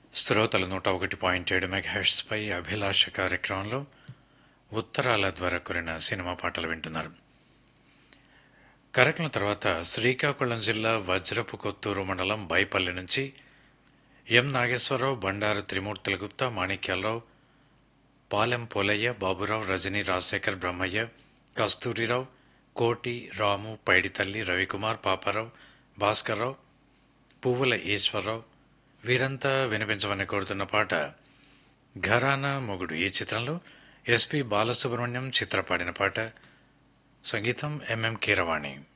శ్రోతలు నూట ఒకటి పాయింట్ ఏడు మెగాహెట్స్పై అభిలాష కార్యక్రమంలో ఉత్తరాల ద్వారా కురిన సినిమా పాటలు వింటున్నారు కార్యక్రమం తర్వాత శ్రీకాకుళం జిల్లా వజ్రపు కొత్తూరు మండలం బైపల్లి నుంచి ఎం నాగేశ్వరరావు బండారు త్రిమూర్తుల గుప్తా మాణిక్యాలరావు పాలెం పోలయ్య బాబురావు రజనీ రాజశేఖర్ బ్రహ్మయ్య కస్తూరిరావు కోటి రాము పైడితల్లి రవికుమార్ పాపారావు భాస్కర్రావు పువ్వుల ఈశ్వరరావు వీరంతా వినిపించమని కోరుతున్న పాట ఘరానా మొగుడు ఈ చిత్రంలో ఎస్పి బాలసుబ్రహ్మణ్యం చిత్రపాడిన పాట సంగీతం ఎంఎం కీరవాణి